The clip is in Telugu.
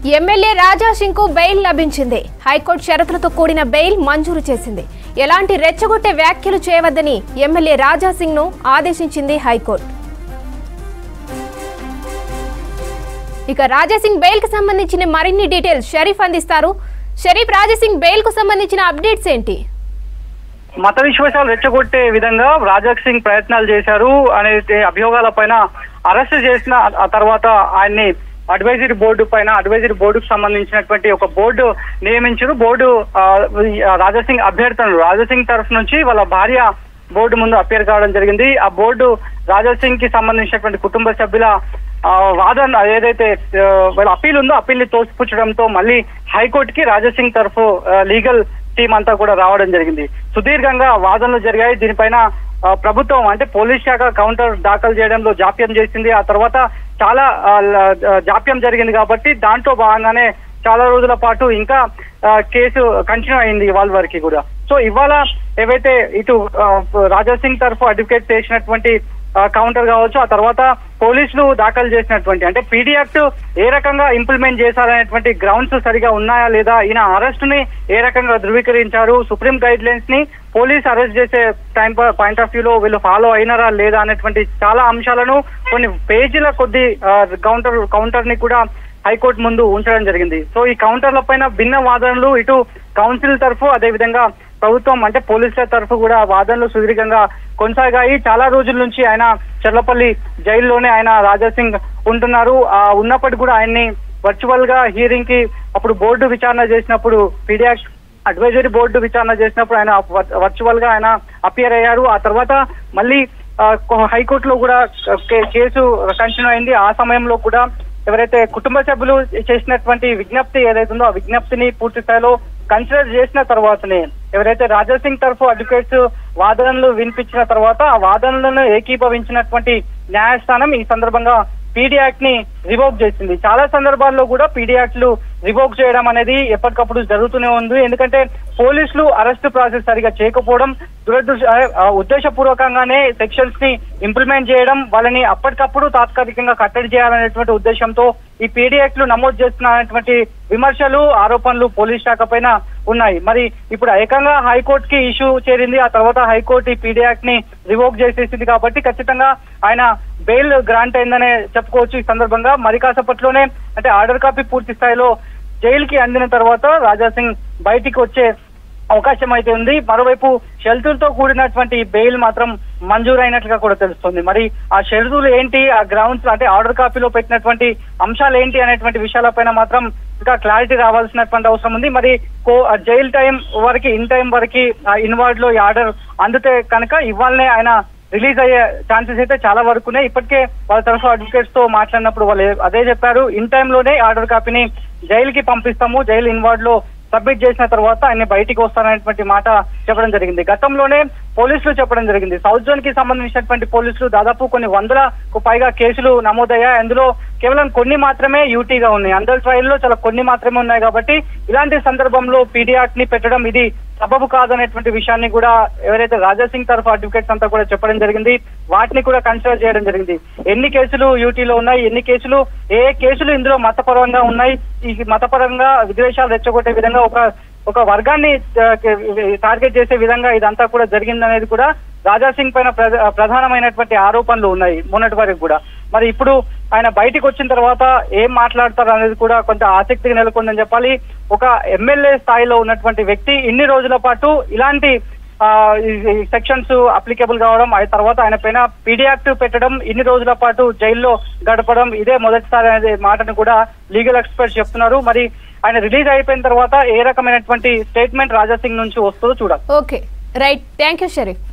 ఎమ్మెల్యే రాజా సింగ్ కు బెయిల్ లభించింది హైకోర్టు షరతులతో కూడిన బెయిల్ మంజూరు చేసింది ఎలాంటి రెచ్చగొట్టే వ్యాఖ్యలు చేయవద్దని ఎమ్మెల్యే రాజా సింగ్ ను ఆదేశించింది హైకోర్టు ఇక రాజాసింగ్ బెయిల్ కు సంబంధించిన మరిన్ని డీటెయిల్స్ షరీఫ్ అందిస్తారు షరీఫ్ రాజాసింగ్ బెయిల్ కు సంబంధించిన అప్డేట్స్ ఏంటి మత విశ్వాసాలు రెచ్చగొట్టే విధంగా రాజాక్ సింగ్ ప్రయత్నాలు చేశారు అనే అభియోగాల పైన అరెస్ట్ చేసిన ఆ తర్వాత ఆయన్ని అడ్వైజరీ బోర్డు పైన అడ్వైజరీ బోర్డుకు సంబంధించినటువంటి ఒక బోర్డు నియమించారు బోర్డు ఆ, ఈ రాజాసింగ్ అభ్యర్థులు రాజాసింగ్ తరఫు నుంచి వాళ్ళ భార్య బోర్డు ముందు అపేర్ కావడం జరిగింది ఆ బోర్డు రాజాసింగ్ కి సంబంధించినటువంటి కుటుంబ సభ్యుల ఆ, వాదన ఏదైతే ఆ, వాళ్ళ అప్పీల్ ఉందో అప్పీల్ ని తోసిపుచ్చడంతో మళ్ళీ హైకోర్టుకి రాజాసింగ్ తరఫు లీగల్ టీం అంతా కూడా రావడం జరిగింది సుదీర్ఘంగా వాదనలు జరిగాయి దీనిపైన ఆ, ప్రభుత్వం అంటే పోలీస్ శాఖ కౌంటర్ దాఖలు చేయడంలో జాప్యం చేసింది ఆ తర్వాత చాలా ఆ, ల- ఆ, జాప్యం జరిగింది కాబట్టి దాంట్లో భాగంగానే చాలా రోజుల పాటు ఇంకా ఆ, కేసు కంటిన్యూ అయింది ఇవాళ వరకు కూడా సో ఇవాళ ఏవైతే ఇటు ఆ, రాజాసింగ్ తరఫు అడ్వకేట్ చేసినటువంటి ఆ, కౌంటర్ కావచ్చు ఆ తర్వాత పోలీసులు దాఖలు చేసినటువంటి అంటే పీడీ యాక్ట్ ఏ రకంగా ఇంప్లిమెంట్ చేశారనేటువంటి గ్రౌండ్స్ సరిగా ఉన్నాయా లేదా ఈయన అరెస్ట్ ని ఏ రకంగా ధృవీకరించారు సుప్రీం గైడ్ లైన్స్ ని పోలీస్ అరెస్ట్ చేసే టైం పాయింట్ ఆఫ్ వ్యూలో వీళ్ళు ఫాలో అయినారా లేదా అనేటువంటి చాలా అంశాలను కొన్ని పేజీల కొద్ది కౌంటర్ కౌంటర్ ని కూడా హైకోర్టు ముందు ఉంచడం జరిగింది సో ఈ కౌంటర్ల పైన భిన్న వాదనలు ఇటు కౌన్సిల్ తరఫు అదే విధంగా ప్రభుత్వం అంటే పోలీసుల తరఫు కూడా వాదనలు సుదీర్ఘంగా కొనసాగాయి చాలా రోజుల నుంచి ఆయన చర్లపల్లి జైల్లోనే ఆయన రాజాసింగ్ ఉంటున్నారు ఆ ఉన్నప్పటికీ కూడా ఆయన్ని వర్చువల్ గా హీరింగ్ కి అప్పుడు బోర్డు విచారణ చేసినప్పుడు పీడియాక్ అడ్వైజరీ బోర్డు విచారణ చేసినప్పుడు ఆయన వర్చువల్ గా ఆయన అపియర్ అయ్యారు ఆ తర్వాత మళ్ళీ ఆ, కొ- హైకోర్టులో కూడా కే- కేసు కంటిన్యూ అయింది ఆ సమయంలో కూడా ఎవరైతే కుటుంబ సభ్యులు చేసినటువంటి విజ్ఞప్తి ఏదైతే ఉందో ఆ విజ్ఞప్తిని పూర్తి స్థాయిలో కన్సిడర్ చేసిన తర్వాతనే ఎవరైతే రాజాసింగ్ తరఫు అడ్వకేట్స్ వాదనలు వినిపించిన తర్వాత ఆ వాదనలను ఏకీభవించినటువంటి న్యాయస్థానం ఈ సందర్భంగా పీడీ యాక్ట్ ని రివోక్ చేసింది చాలా సందర్భాల్లో కూడా పీడీ యాక్ట్లు రివోక్ చేయడం అనేది ఎప్పటికప్పుడు జరుగుతూనే ఉంది ఎందుకంటే పోలీసులు అరెస్ట్ ప్రాసెస్ సరిగా చేయకపోవడం దురదృష్ట ఆ, ఉద్దేశపూర్వకంగానే సెక్షన్స్ ని ఇంప్లిమెంట్ చేయడం వాళ్ళని అప్పటికప్పుడు తాత్కాలికంగా కట్టడి చేయాలనేటువంటి ఉద్దేశంతో ఈ పీడీ యాక్ట్లు నమోదు చేస్తున్నటువంటి విమర్శలు ఆరోపణలు పోలీస్ శాఖ పైన ఉన్నాయి మరి ఇప్పుడు ఏకంగా హైకోర్టుకి ఇష్యూ చేరింది ఆ తర్వాత హైకోర్టు ఈ పీడీ యాక్ట్ ని రివోక్ చేసేసింది కాబట్టి ఖచ్చితంగా ఆయన బెయిల్ గ్రాంట్ అయిందనే చెప్పుకోవచ్చు ఈ సందర్భంగా మరి కాసేపట్లోనే అంటే ఆర్డర్ కాపీ పూర్తి స్థాయిలో జైలుకి అందిన తర్వాత రాజాసింగ్ బయటికి వచ్చే అవకాశం అయితే ఉంది మరోవైపు షరతులతో కూడినటువంటి బెయిల్ మాత్రం మంజూరైనట్లుగా కూడా తెలుస్తుంది మరి ఆ షరతులు ఏంటి ఆ గ్రౌండ్స్ అంటే ఆర్డర్ కాపీలో పెట్టినటువంటి అంశాలు ఏంటి అనేటువంటి విషయాలపైన మాత్రం ఇంకా క్లారిటీ రావాల్సినటువంటి అవసరం ఉంది మరి కో ఆ జైల్ టైం వరకు ఇన్ టైం వరకు ఇన్వార్డ్ లో ఈ ఆర్డర్ అందితే కనుక ఇవాళనే ఆయన రిలీజ్ అయ్యే ఛాన్సెస్ అయితే చాలా వరకునే ఇప్పటికే వాళ్ళ తరఫు అడ్వకేట్స్ తో మాట్లాడినప్పుడు వాళ్ళు అదే చెప్పారు ఇన్ టైం లోనే ఆర్డర్ కాపీని జైలుకి పంపిస్తాము జైలు ఇన్వార్డ్ లో సబ్మిట్ చేసిన తర్వాత ఆయన బయటికి వస్తారనేటువంటి మాట చెప్పడం జరిగింది గతంలోనే పోలీసులు చెప్పడం జరిగింది సౌత్ జోన్ కి సంబంధించినటువంటి పోలీసులు దాదాపు కొన్ని వందలకు పైగా కేసులు నమోదయ్యాయి అందులో కేవలం కొన్ని మాత్రమే యూటీగా ఉన్నాయి అందరి ట్రయల్లో చాలా కొన్ని మాత్రమే ఉన్నాయి కాబట్టి ఇలాంటి సందర్భంలో పీడియాట్ ని పెట్టడం ఇది సబబు కాదనేటువంటి విషయాన్ని కూడా ఎవరైతే రాజాసింగ్ తరఫు అడ్వకేట్స్ అంతా కూడా చెప్పడం జరిగింది వాటిని కూడా కన్సిడర్ చేయడం జరిగింది ఎన్ని కేసులు యూటీలో ఉన్నాయి ఎన్ని కేసులు ఏ కేసులు ఇందులో మతపరంగా ఉన్నాయి ఈ మతపరంగా విద్వేషాలు రెచ్చగొట్టే విధంగా ఒక ఒక వర్గాన్ని ఆ, టార్గెట్ చేసే విధంగా ఇదంతా కూడా జరిగిందనేది కూడా రాజాసింగ్ పైన ప్రధ- ప్రధానమైనటువంటి ఆరోపణలు ఉన్నాయి మొన్నటి వరకు కూడా మరి ఇప్పుడు ఆయన బయటికి వచ్చిన తర్వాత ఏం మాట్లాడతారు అనేది కూడా కొంత ఆసక్తిగా నెలకొందని చెప్పాలి ఒక ఎమ్మెల్యే స్థాయిలో ఉన్నటువంటి వ్యక్తి ఇన్ని రోజుల పాటు ఇలాంటి సెక్షన్స్ అప్లికేబుల్ కావడం ఆ తర్వాత ఆయన పైన పీడీ యాక్ట్ పెట్టడం ఇన్ని రోజుల పాటు జైల్లో గడపడం ఇదే మొదటిసారి అనే మాటను కూడా లీగల్ ఎక్స్పర్ట్స్ చెప్తున్నారు మరి ఆయన రిలీజ్ అయిపోయిన తర్వాత ఏ రకమైనటువంటి స్టేట్మెంట్ రాజాసింగ్ నుంచి వస్తుందో చూడాలి okay right thank you Sharif